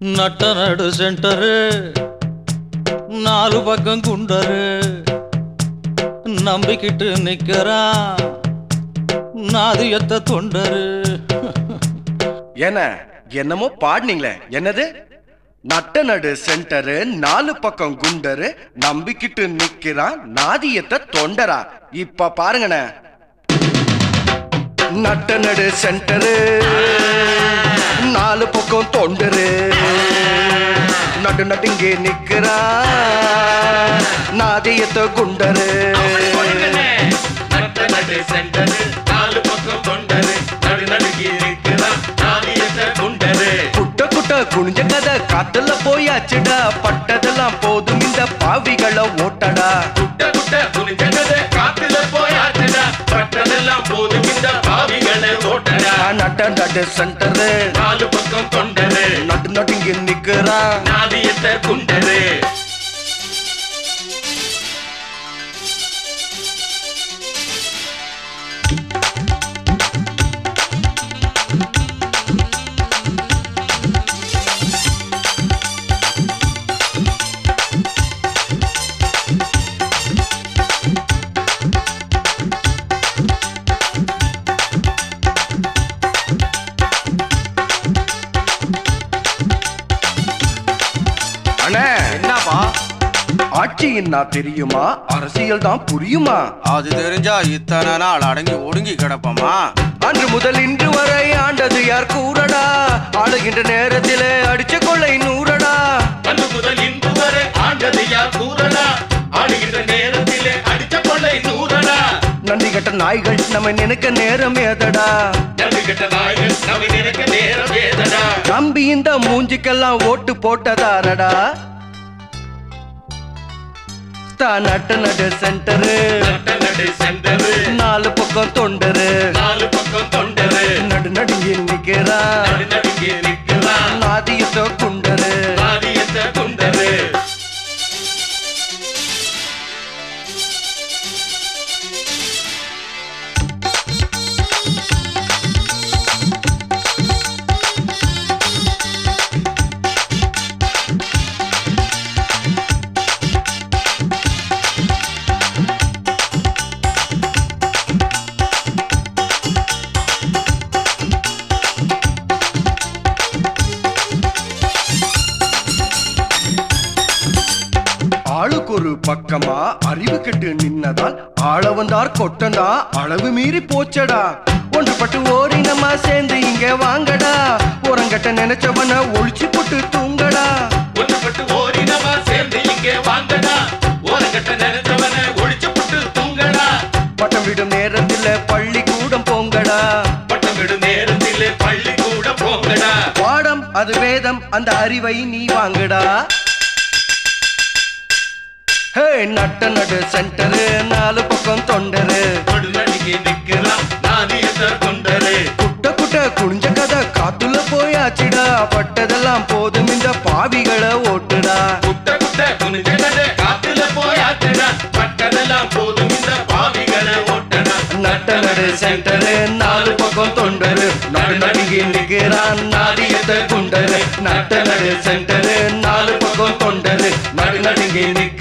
நட்ட நடு சென்டரு நாலு பக்கம் குண்டரு நம்பிக்கிட்டு நிக்கிறான் நாதியத்த தொண்டரு என்ன என்னமோ பாடினீங்களே என்னது நட்ட நடு சென்டரு நாலு பக்கம் குண்டரு நம்பிக்கிட்டு நிக்கிறான் நாதியத்தை தொண்டரா இப்ப பாருங்கண்ணே நட்ட நடு சென்டரு நாலு பக்கம் தொண்டரு நடு நடுங்கே நிக்கிறான் நாதியத்தை குண்டரு நட்ட நடு சென்டரு நாலு பக்கம் தொண்டரு நடு நடுங்கி நிற்கிறான் நாதியத்தை குண்டரு குட்ட குட்ட குனிஞ்ச கதை காத்துல போயாச்சுடா பட்டதெல்லாம் போதும் இந்த பாவிகளை ஓட்டடா குட்ட குட்ட குனிஞ்சது காத்துல போயாச்சுடா பட்டதெல்லாம் போதும் இந்த பாவிகளை ஓட்டடா நட்ட நட்டு சென்டரு நாலு பக்கம் தொண்டரு நட்டு நட்டுங்க நிக்கிறான் நாதியத்தை குண்டரு அண்ணே என்னப்பா ஆட்சின்னா தெரியுமா அரசியல் தான் புரியுமா அது தெரிஞ்சா இத்தனை நாள் அடங்கி ஒடுங்கி கிடப்பமா அன்று முதல் இன்று வரை ஆண்டது யார் கூறடா ஆளுகின்ற நேரத்திலே அடிச்ச கொள்ளை நூறடா அன்று முதல் இன்று வரை ஆண்டது யார் கூறடா ஆடுகின்ற நேரத்திலே அடிச்ச கொள்ளை நூறடா நன்றி கட்ட நாய்கள் நம்ம நினைக்க நேரம் ஏதடா நடு கெட்ட நாய்கள் நவி நினைக்க நேரம் ஏதடா நம்பி இந்த மூஞ்சிக்கெல்லாம் ஓட்டு போட்டதாரடா தான் நட்டு நடு சென்டரு நட்ட நடு சென்டரு நாலு பக்கம் தொண்டரு நாலு பக்கம் தொண்டரு நடு நடுங்கி நிக்கிறான் நடு நடுங்கி நிற்கிறான் நாதியத்தோ குண்டரு நாதியத்தை குண்டரு ஆளுக்கு ஒரு பக்கமா அறிவு கெட்டு நின்னதால் ஆள வந்தார் கொட்டந்தா அளவு மீறி போச்சடா ஒன்றுபட்டு ஓரி நம்ம சேர்ந்து இங்க வாங்கடா உரங்கட்ட நினைச்சவன ஒழிச்சு போட்டு தூங்கடா ஒன்றுபட்டு ஓரினமா சேர்ந்து இங்கே வாங்கடா ஓரங்கட்ட நினைச்சவன ஒழிச்சு புட்டு தூங்கடா பட்டம் விடும் நேரத்துல பள்ளிக்கூடம் போங்கடா பட்டம் விடும் நேரத்திலே பள்ளி கூட போங்கடா பாடம் அது வேதம் அந்த அறிவை நீ வாங்கடா ஹே நட்ட நடு சென்டரு நாலு பக்கம் தொண்டரு நடு நடுங்கி நிற்கிறான் நாதியத்தை குண்டரு குட்ட குட்ட குனிஞ்ச கதை காத்துல போயாச்சுடா பட்டதெல்லாம் போதும் இந்த பாவிகளை ஓட்டுடா குட்ட குட்ட குனிஞ்சது காத்துல போயாச்சுடா பட்டதெல்லாம் போதும் இந்த பாவிகளை ஓட்டடா நட்ட நடு சென்டரு நாலு பக்கம் தொண்டரு நடு நடுங்கி நிற்கிறான் நாடியத்தை குண்டரு நட்ட நடு சென்டரு நாலு பக்கம் தொண்டரு நடு நடுங்கி நிற்கிறான்